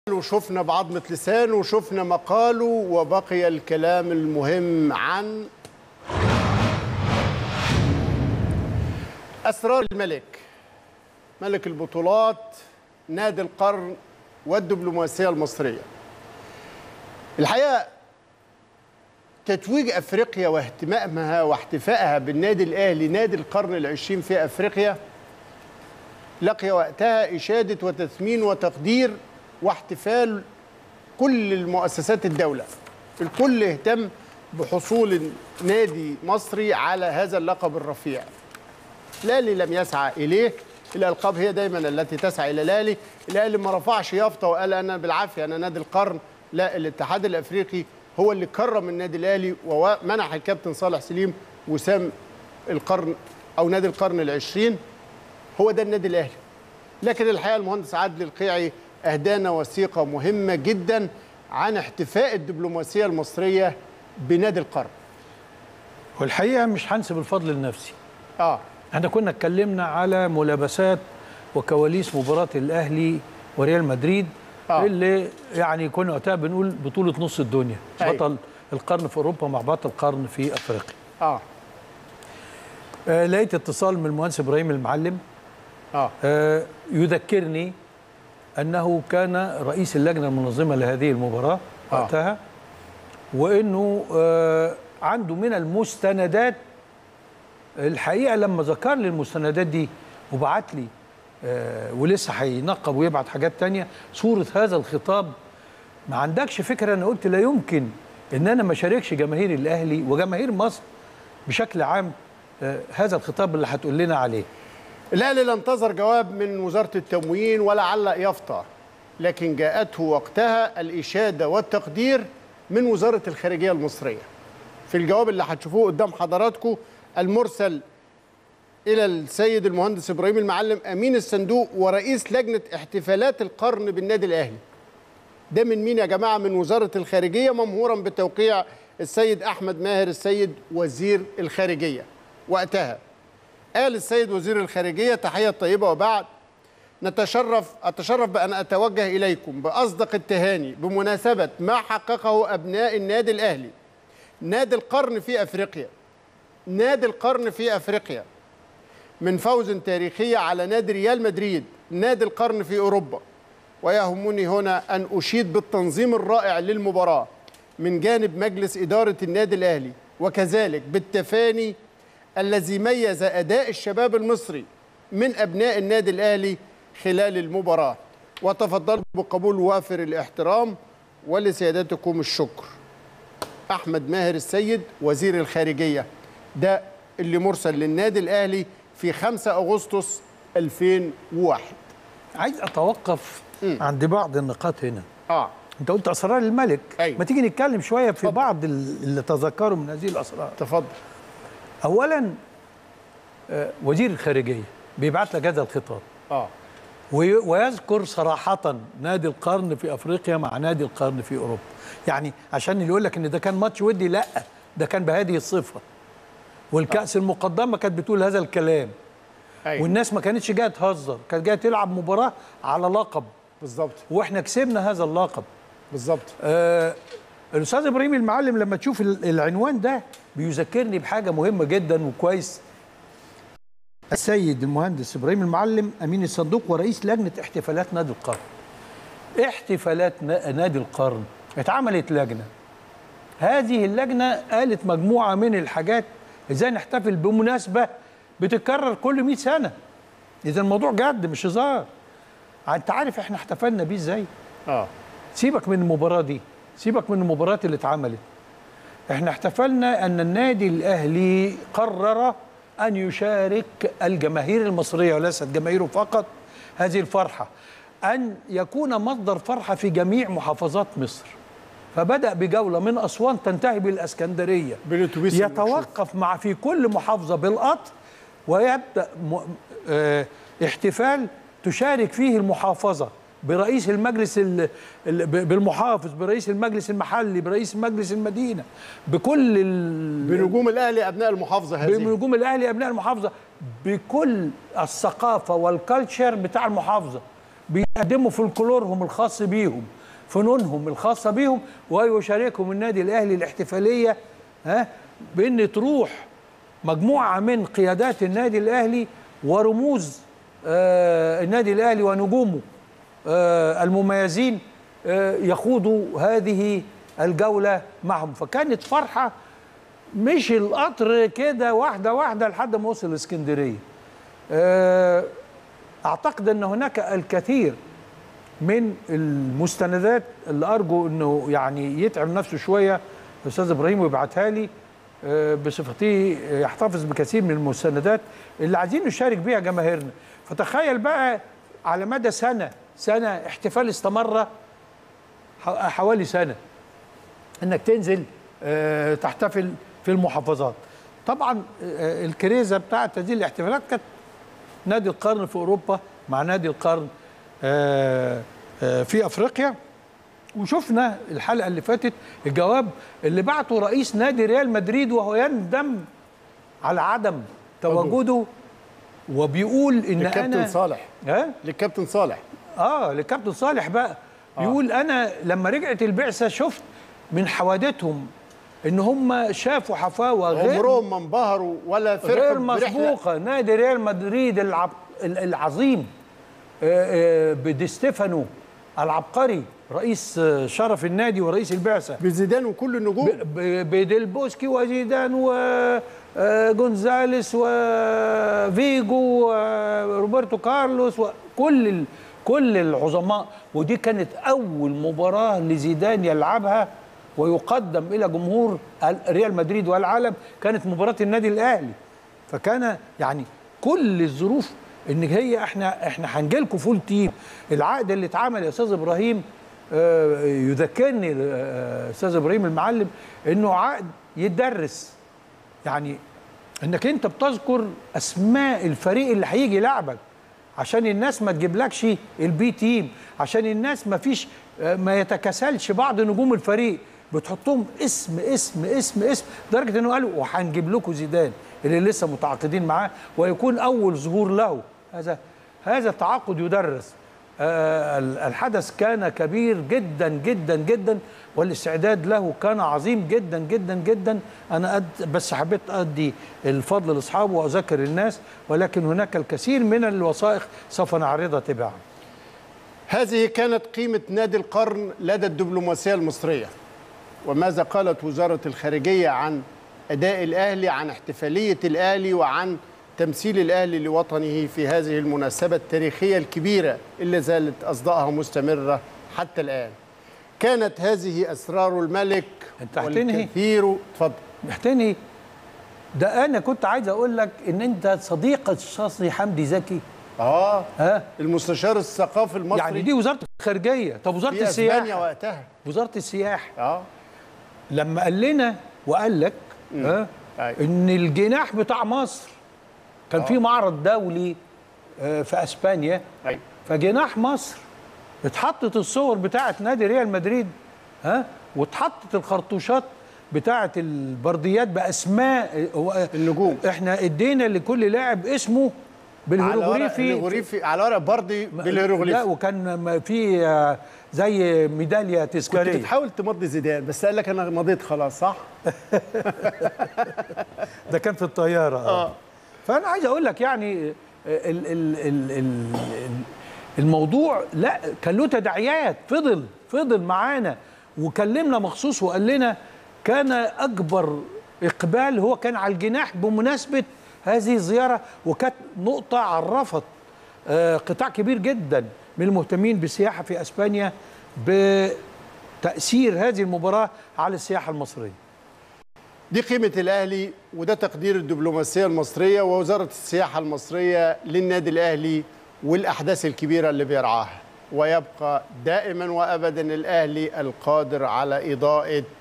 وشفنا بعضمة لسانه وشفنا مقاله وبقي الكلام المهم عن أسرار الملك ملك البطولات نادي القرن والدبلوماسية المصرية الحقيقة تتويج أفريقيا واهتمامها واحتفائها بالنادي الأهلي نادي القرن العشرين في أفريقيا لقي وقتها إشادة وتثمين وتقدير واحتفال كل المؤسسات الدولة الكل اهتم بحصول نادي مصري على هذا اللقب الرفيع الأهلي لم يسعى إليه الألقاب هي دايما التي تسعى إلى الأهلي الأهلي ما رفعش يافطة وقال أنا بالعافية أنا نادي القرن لا الاتحاد الأفريقي هو اللي كرم النادي الأهلي ومنح الكابتن صالح سليم وسام القرن أو نادي القرن العشرين هو ده النادي الأهلي لكن الحقيقة المهندس عادل القيعي أهدانا وثيقة مهمة جدا عن احتفاء الدبلوماسية المصرية بنادي القرن والحقيقه مش هنسب الفضل لنفسي اه احنا كنا اتكلمنا على ملابسات وكواليس مباراه الاهلي وريال مدريد آه. اللي يعني كنا وقتها بنقول بطوله نص الدنيا أيوة. بطل القرن في اوروبا مع بطل القرن في افريقيا اه آه لقيت اتصال من المهندس ابراهيم المعلم اه آه يذكرني انه كان رئيس اللجنه المنظمه لهذه المباراه آه. وقتها وانه آه عنده من المستندات الحقيقه لما ذكر لي المستندات دي وبعت لي آه ولسه هينقب ويبعت حاجات تانية صوره هذا الخطاب ما عندكش فكره انا قلت لا يمكن ان انا ما شاركش جماهير الاهلي وجماهير مصر بشكل عام آه هذا الخطاب اللي هتقول لنا عليه الأهلي لا انتظر جواب من وزارة التموين ولا علق يافطة لكن جاءته وقتها الإشادة والتقدير من وزارة الخارجية المصرية في الجواب اللي هتشوفوه قدام حضراتكم المرسل إلى السيد المهندس إبراهيم المعلم أمين الصندوق ورئيس لجنة احتفالات القرن بالنادي الأهلي ده من مين يا جماعة من وزارة الخارجية ممهورا بتوقيع السيد أحمد ماهر السيد وزير الخارجية وقتها قال السيد وزير الخارجية تحية طيبة وبعد نتشرف أتشرف بأن أتوجه إليكم بأصدق التهاني بمناسبة ما حققه أبناء النادي الأهلي نادي القرن في أفريقيا نادي القرن في أفريقيا من فوز تاريخي على نادي ريال مدريد نادي القرن في أوروبا ويهمني هنا أن أشيد بالتنظيم الرائع للمباراة من جانب مجلس إدارة النادي الأهلي وكذلك بالتفاني الذي ميز أداء الشباب المصري من أبناء النادي الأهلي خلال المباراة وتفضلوا بقبول وافر الاحترام ولسيادتكم الشكر أحمد ماهر السيد وزير الخارجية ده اللي مرسل للنادي الأهلي في 5 أغسطس 2001 عايز اتوقف عند بعض النقاط هنا آه انت قلت اسرار الملك أيوة. ما تيجي نتكلم شويه في اتفضل. بعض ال- اللي تذكروا من هذه الاسرار تفضل اولا آه، وزير الخارجيه بيبعت لك هذا الخطاب آه وي- ويذكر صراحة نادي القرن في افريقيا مع نادي القرن في اوروبا. يعني عشان اللي يقول لك ان ده كان ماتش ودي لا ده كان بهذه الصفة. والكأس المقدمة كانت بتقول هذا الكلام أيوة والناس ما كانتش جايه تهزر، كانت جايه تلعب مباراة على لقب بالظبط واحنا كسبنا هذا اللقب. بالظبط آه الاستاذ ابراهيم المعلم لما تشوف ال- العنوان ده بيذكرني بحاجه مهمه جدا وكويس السيد المهندس ابراهيم المعلم امين الصندوق ورئيس لجنه احتفالات نادي القرن احتفالات نا- نادي القرن اتعملت لجنه هذه اللجنه قالت مجموعه من الحاجات ازاي نحتفل بمناسبه بتتكرر كل 100 سنه اذا الموضوع جد مش هزار انت عارف احنا احتفلنا بيه ازاي آه سيبك من المباراة دي سيبك من المباريات اللي اتعملت احنا احتفلنا ان النادي الاهلي قرر ان يشارك الجماهير المصرية وليست جماهيره فقط هذه الفرحة ان يكون مصدر فرحة في جميع محافظات مصر فبدأ بجولة من أسوان تنتهي بالإسكندرية بالأتوبيس المكشوف. يتوقف مع في كل محافظة بالقطر ويبدأ م... اه... احتفال تشارك فيه المحافظة برئيس المجلس ال... ال... ب- بالمحافظ برئيس المجلس المحلي برئيس مجلس المدينة بكل ال... بنجوم الأهلي أبناء المحافظة هذه بنجوم الأهلي أبناء المحافظة بكل الثقافة والكالتشر بتاع المحافظة بيقدموا فولكلورهم الخاص بيهم فنونهم الخاصه بيهم ويشاركهم النادي الاهلي الاحتفاليه ها بان تروح مجموعه من قيادات النادي الاهلي ورموز آه النادي الاهلي ونجومه آه المميزين آه يخوضوا هذه الجوله معهم فكانت فرحه مش القطر كده واحده واحده لحد ما وصل اسكندريه آه اعتقد ان هناك الكثير من المستندات اللي ارجو انه يعني يتعب نفسه شويه الاستاذ ابراهيم ويبعتها لي آه، بصفته يحتفظ بكثير من المستندات اللي عايزين نشارك بيها جماهيرنا فتخيل بقى على مدى سنه سنه احتفال استمر ح- حوالي سنه انك تنزل آه، تحتفل في المحافظات طبعا آه، الكريزه بتاعت هذه الاحتفالات كانت نادي القرن في اوروبا مع نادي القرن آه، آه، في افريقيا وشفنا الحلقه اللي فاتت الجواب اللي بعته رئيس نادي ريال مدريد وهو يندم على عدم تواجده وبيقول ان للكابتن انا صالح ها للكابتن صالح اه للكابتن صالح بقى يقول انا لما رجعت البعثه شفت من حوادثهم ان هم شافوا حفاوه غير عمرهم ما انبهروا ولا فرحوا غير برحلة. مسبوقه نادي ريال مدريد العب ال- العظيم آه، آه، بدي ستيفانو العبقري رئيس آه، شرف النادي ورئيس البعثه بزيدان وكل النجوم ب- ب- بديلبوسكي وزيدان وجونزاليس وفيجو وروبرتو كارلوس وكل ال- كل العظماء ودي كانت اول مباراه لزيدان يلعبها ويقدم الى جمهور ال- ريال مدريد والعالم كانت مباراه النادي الاهلي فكان يعني كل الظروف ان هي احنا احنا هنجي لكم فول تيم العقد اللي اتعمل يا استاذ ابراهيم آه، يذكرني آه، استاذ ابراهيم المعلم انه عقد يتدرس يعني انك انت بتذكر اسماء الفريق اللي هيجي يلعبك عشان الناس ما تجيبلكش البي تيم عشان الناس ما فيش آه، ما يتكاسلش بعض نجوم الفريق بتحطهم اسم اسم اسم اسم لدرجه انه قالوا وهنجيب لكم زيدان اللي لسه متعاقدين معاه ويكون اول ظهور له هذا هذا التعاقد يدرس آه، ال- الحدث كان كبير جدا جدا جدا والاستعداد له كان عظيم جدا جدا جدا انا أد بس حبيت ادي الفضل لاصحابه واذكر الناس ولكن هناك الكثير من الوثائق سوف نعرضها تباعا هذه كانت قيمة نادي القرن لدى الدبلوماسية المصرية وماذا قالت وزارة الخارجية عن أداء الأهلي عن احتفالية الأهلي وعن تمثيل الأهلي لوطنه في هذه المناسبة التاريخية الكبيرة اللي زالت أصداءها مستمرة حتى الآن كانت هذه أسرار الملك أنت هتنهي؟ والكثير اتفضل محتني ده انا كنت عايز اقول لك ان انت صديق الشخصي حمدي زكي آه ها المستشار الثقافي المصري يعني دي وزاره الخارجيه طب وزاره في أسبانيا السياحه وقتها وزاره السياحه آه لما قال لنا وقال لك ها أيوة. ان الجناح بتاع مصر كان في معرض دولي آه، في اسبانيا أيوة. فجناح مصر اتحطت الصور بتاعه نادي ريال مدريد ها واتحطت الخرطوشات بتاعه البرديات باسماء هو- النجوم. احنا ادينا لكل لاعب اسمه على ورق بالهيروغليفي الهيروغليفي على ورق بردي لا بالهيروغليفي وكان م- في آه، زي ميداليه كنت تذكاريه بتحاول تمضي زيدان بس قال لك انا مضيت خلاص صح؟ ده كان في الطياره اه فانا عايز اقول لك يعني ال ال ال ال الموضوع لا كان له تداعيات فضل فضل معانا وكلمنا مخصوص وقال لنا كان اكبر اقبال هو كان على الجناح بمناسبه هذه الزياره وكانت نقطه عرفت آه، قطاع كبير جدا من المهتمين بالسياحه في اسبانيا بتاثير هذه المباراه على السياحه المصريه دي قيمة الأهلي وده تقدير الدبلوماسية المصرية ووزارة السياحة المصرية للنادي الأهلي والأحداث الكبيرة اللي بيرعاها ويبقى دائما وأبدا الأهلي القادر على إضاءة